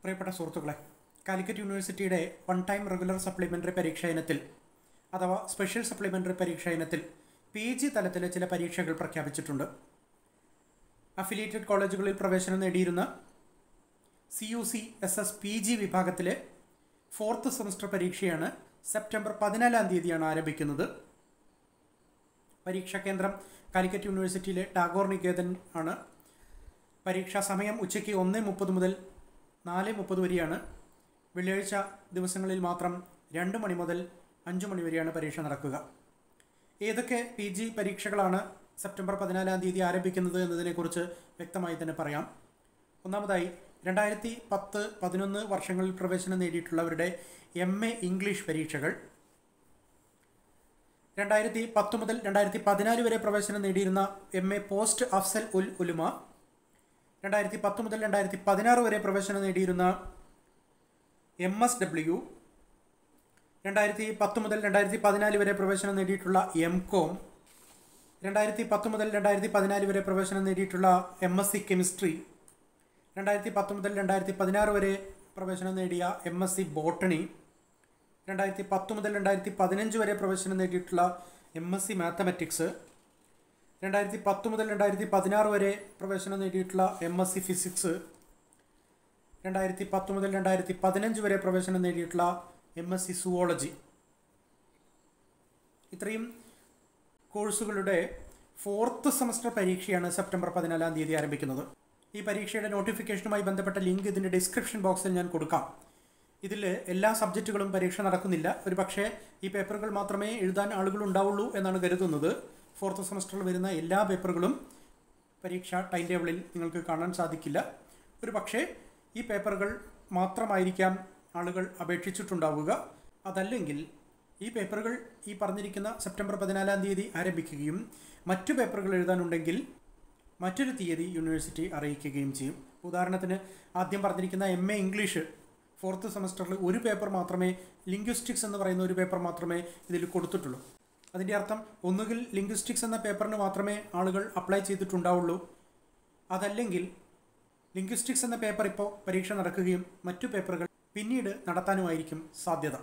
പ്രിയപ്പെട്ട സുഹൃത്തുക്കളെ കാലിക്കറ്റ് യൂണിവേഴ്സിറ്റിയുടെ വൺ ടൈം റെഗുലർ സപ്ലിമെൻ്ററി പരീക്ഷാ ഇനത്തിൽ അഥവാ സ്പെഷ്യൽ സപ്ലിമെൻ്ററി പരീക്ഷാ ഇനത്തിൽ പി ജി തലത്തിലെ ചില പരീക്ഷകൾ പ്രഖ്യാപിച്ചിട്ടുണ്ട് അഫിലിയേറ്റഡ് കോളേജുകളിൽ പ്രവേശനം നേടിയിരുന്ന C U C S S P G വിഭാഗത്തിലെ ഫോർത്ത് സെമസ്റ്റർ പരീക്ഷയാണ് സെപ്റ്റംബർ പതിനാലാം തീയതിയാണ് ആരംഭിക്കുന്നത് പരീക്ഷാ കേന്ദ്രം കാലിക്കറ്റ് യൂണിവേഴ്സിറ്റിയിലെ ടാഗോർ നികേതൻ ആണ് പരീക്ഷാ സമയം ഉച്ചയ്ക്ക് ഒന്ന് മുപ്പത് മുതൽ നാല് മുപ്പത് വരെയാണ് വെള്ളിയാഴ്ച ദിവസങ്ങളിൽ മാത്രം രണ്ട് മണി മുതൽ അഞ്ച് മണി വരെയാണ് പരീക്ഷ നടക്കുക ഏതൊക്കെ പി ജി പരീക്ഷകളാണ് സെപ്റ്റംബർ പതിനാലാം തീയതി ആരംഭിക്കുന്നത് എന്നതിനെക്കുറിച്ച് വ്യക്തമായി തന്നെ പറയാം ഒന്നാമതായി രണ്ടായിരത്തി പത്ത് പതിനൊന്ന് വർഷങ്ങളിൽ പ്രവേശനം നേടിയിട്ടുള്ളവരുടെ എം എ ഇംഗ്ലീഷ് പരീക്ഷകൾ രണ്ടായിരത്തി പത്ത് മുതൽ രണ്ടായിരത്തി പതിനാല് വരെ പ്രവേശനം നേടിയിരുന്ന M A post Afzal ul Ulama രണ്ടായിരത്തി പത്ത് മുതൽ രണ്ടായിരത്തി പതിനാറ് വരെ പ്രവേശനം നേടിയിരുന്ന എം എസ് ഡബ്ല്യു രണ്ടായിരത്തി പത്ത് മുതൽ രണ്ടായിരത്തി പതിനാല് വരെ പ്രവേശനം നേടിയിട്ടുള്ള എം കോം രണ്ടായിരത്തി പത്ത് മുതൽ രണ്ടായിരത്തി പതിനാല് വരെ പ്രവേശനം നേടിയിട്ടുള്ള എം എസ് സി കെമിസ്ട്രി രണ്ടായിരത്തി പത്ത് മുതൽ രണ്ടായിരത്തി പതിനാറ് വരെ പ്രവേശനം നേടിയ എം എസ് സി ബോട്ടണി രണ്ടായിരത്തി പത്ത് മുതൽ രണ്ടായിരത്തി പതിനഞ്ച് വരെ പ്രവേശനം നേടിയിട്ടുള്ള എം എസ് സി മാത്തമാറ്റിക്സ് രണ്ടായിരത്തി പത്ത് മുതൽ രണ്ടായിരത്തി പതിനാറ് വരെ പ്രവേശനം നേടിയിട്ടുള്ള എം എസ് സി ഫിസിക്സ് രണ്ടായിരത്തി പത്ത് മുതൽ രണ്ടായിരത്തി പതിനഞ്ച് വരെ പ്രവേശനം നേടിയിട്ടുള്ള എം എസ് സി സുവോളജി ഇത്രയും കോഴ്സുകളുടെ ഫോർത്ത് സെമസ്റ്റർ പരീക്ഷയാണ് സെപ്റ്റംബർ പതിനാലാം തീയതി ആരംഭിക്കുന്നത് ഈ പരീക്ഷയുടെ നോട്ടിഫിക്കേഷനുമായി ബന്ധപ്പെട്ട ലിങ്ക് ഇതിൻ്റെ ഡിസ്ക്രിപ്ഷൻ ബോക്സിൽ ഞാൻ കൊടുക്കാം ഇതിൽ എല്ലാ സബ്ജക്റ്റുകളും പരീക്ഷ നടക്കുന്നില്ല ഒരു പക്ഷേ ഈ പേപ്പറുകൾ മാത്രമേ എഴുതാൻ ആളുകൾ ഉണ്ടാവുള്ളൂ എന്നാണ് കരുതുന്നത് ഫോർത്ത് സെമസ്റ്ററിൽ വരുന്ന എല്ലാ പേപ്പറുകളും പരീക്ഷ ടൈം ടേബിളിൽ നിങ്ങൾക്ക് കാണാൻ സാധിക്കില്ല ഒരു പക്ഷേ ഈ പേപ്പറുകൾ മാത്രമായിരിക്കാം ആളുകൾ അപേക്ഷിച്ചിട്ടുണ്ടാവുക അതല്ലെങ്കിൽ ഈ പേപ്പറുകൾ ഈ പറഞ്ഞിരിക്കുന്ന സെപ്റ്റംബർ പതിനാലാം തീയതി ആരംഭിക്കുകയും മറ്റു പേപ്പറുകൾ എഴുതാനുണ്ടെങ്കിൽ മറ്റൊരു തീയതി യൂണിവേഴ്സിറ്റി അറിയിക്കുകയും ചെയ്യും ഉദാഹരണത്തിന് ആദ്യം പറഞ്ഞിരിക്കുന്ന എം എ ഇംഗ്ലീഷ് ഫോർത്ത് സെമസ്റ്ററിൽ ഒരു പേപ്പർ മാത്രമേ ലിംഗ്വിസ്റ്റിക്സ് എന്ന് പറയുന്ന ഒരു പേപ്പർ മാത്രമേ ഇതിൽ കൊടുത്തിട്ടുള്ളൂ അതിൻ്റെ അർത്ഥം ഒന്നുകിൽ ലിംഗ്വിസ്റ്റിക്സ് എന്ന പേപ്പറിന് മാത്രമേ ആളുകൾ അപ്ലൈ ചെയ്തിട്ടുണ്ടാവുള്ളൂ അതല്ലെങ്കിൽ ലിംഗ്വിസ്റ്റിക്സ് എന്ന പേപ്പർ ഇപ്പോൾ പരീക്ഷ നടക്കുകയും മറ്റു പേപ്പറുകൾ പിന്നീട് നടത്താനുമായിരിക്കും സാധ്യത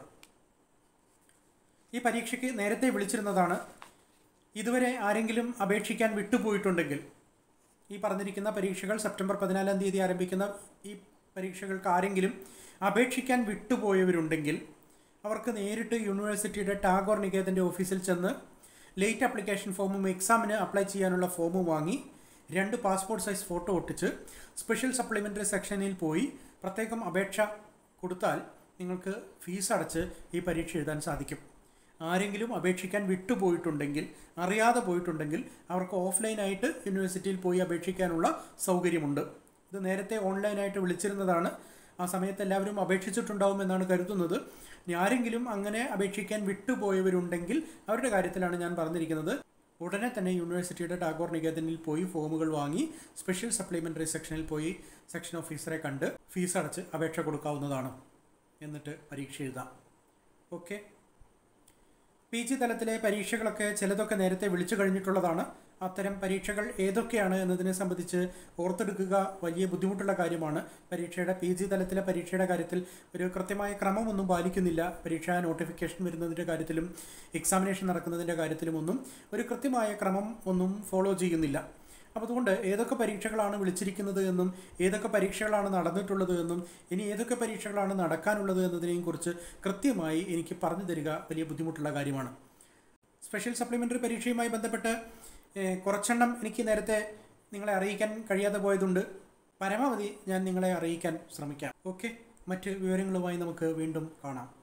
ഈ പരീക്ഷയ്ക്ക് നേരത്തെ വിളിച്ചിരുന്നതാണ് ഇതുവരെ ആരെങ്കിലും അപേക്ഷിക്കാൻ വിട്ടുപോയിട്ടുണ്ടെങ്കിൽ ഈ പറഞ്ഞിരിക്കുന്ന പരീക്ഷകൾ സെപ്റ്റംബർ പതിനാലാം തീയതി ആരംഭിക്കുന്ന ഈ പരീക്ഷകൾക്ക് ആരെങ്കിലും അപേക്ഷിക്കാൻ വിട്ടുപോയവരുണ്ടെങ്കിൽ അവർക്ക് നേരിട്ട് യൂണിവേഴ്സിറ്റിയുടെ ടാഗോർ നികേതൻ്റെ ഓഫീസിൽ ചെന്ന് ലേറ്റ് ആപ്ലിക്കേഷൻ ഫോമും എക്സാമിന് അപ്ലൈ ചെയ്യാനുള്ള ഫോമും വാങ്ങി രണ്ട് പാസ്പോർട്ട് സൈസ് ഫോട്ടോ ഒട്ടിച്ച് സ്പെഷ്യൽ സപ്ലിമെൻ്ററി സെക്ഷനിൽ പോയി പ്രത്യേകം അപേക്ഷ കൊടുത്താൽ നിങ്ങൾക്ക് ഫീസ് അടച്ച് ഈ പരീക്ഷ എഴുതാൻ സാധിക്കും ആരെങ്കിലും അപേക്ഷിക്കാൻ വിട്ടുപോയിട്ടുണ്ടെങ്കിൽ അറിയാതെ പോയിട്ടുണ്ടെങ്കിൽ അവർക്ക് ഓഫ്ലൈനായിട്ട് യൂണിവേഴ്സിറ്റിയിൽ പോയി അപേക്ഷിക്കാനുള്ള സൗകര്യമുണ്ട് ഇത് നേരത്തെ ഓൺലൈനായിട്ട് വിളിച്ചിരുന്നതാണ് ആ സമയത്ത് എല്ലാവരും അപേക്ഷിച്ചിട്ടുണ്ടാവുമെന്നാണ് കരുതുന്നത് ഇനി ആരെങ്കിലും അങ്ങനെ അപേക്ഷിക്കാൻ വിട്ടുപോയവരുണ്ടെങ്കിൽ അവരുടെ കാര്യത്തിലാണ് ഞാൻ പറഞ്ഞിരിക്കുന്നത് ഉടനെ തന്നെ യൂണിവേഴ്സിറ്റിയുടെ ടാഗോർ നികേതനിൽ പോയി ഫോമുകൾ വാങ്ങി സ്പെഷ്യൽ സപ്ലിമെൻ്ററി സെക്ഷനിൽ പോയി സെക്ഷൻ ഓഫീസറെ കണ്ട് ഫീസ് അടച്ച് അപേക്ഷ കൊടുക്കാവുന്നതാണ് എന്നിട്ട് പരീക്ഷ എഴുതാം ഓക്കെ പി ജി തലത്തിലെ പരീക്ഷകളൊക്കെ ചിലതൊക്കെ നേരത്തെ വിളിച്ചു കഴിഞ്ഞിട്ടുള്ളതാണ് അത്തരം പരീക്ഷകൾ ഏതൊക്കെയാണ് എന്നതിനെ സംബന്ധിച്ച് ഓർത്തെടുക്കുക വലിയ ബുദ്ധിമുട്ടുള്ള കാര്യമാണ് പരീക്ഷയുടെ പി ജി തലത്തിലെ പരീക്ഷയുടെ കാര്യത്തിൽ ഒരു കൃത്യമായ ക്രമമൊന്നും പാലിക്കുന്നില്ല പരീക്ഷാ നോട്ടിഫിക്കേഷൻ വരുന്നതിൻ്റെ കാര്യത്തിലും എക്സാമിനേഷൻ നടക്കുന്നതിൻ്റെ കാര്യത്തിലുമൊന്നും ഒരു കൃത്യമായ ക്രമം ഒന്നും ഫോളോ ചെയ്യുന്നില്ല അപ്പോൾ അതുകൊണ്ട് ഏതൊക്കെ പരീക്ഷകളാണ് വിളിച്ചിരിക്കുന്നത് എന്നും ഏതൊക്കെ പരീക്ഷകളാണ് നടന്നിട്ടുള്ളത് എന്നും ഇനി ഏതൊക്കെ പരീക്ഷകളാണ് നടക്കാനുള്ളത് എന്നതിനെയും കുറിച്ച് കൃത്യമായി എനിക്ക് പറഞ്ഞു തരിക വലിയ ബുദ്ധിമുട്ടുള്ള കാര്യമാണ് സ്പെഷ്യൽ സപ്ലിമെൻ്ററി പരീക്ഷയുമായി ബന്ധപ്പെട്ട് കുറച്ചെണ്ണം എനിക്ക് നേരത്തെ നിങ്ങളെ അറിയിക്കാൻ കഴിയാതെ പോയതുണ്ട് പരമാവധി ഞാൻ നിങ്ങളെ അറിയിക്കാൻ ശ്രമിക്കാം ഓക്കെ മറ്റ് വിവരങ്ങളുമായി നമുക്ക് വീണ്ടും കാണാം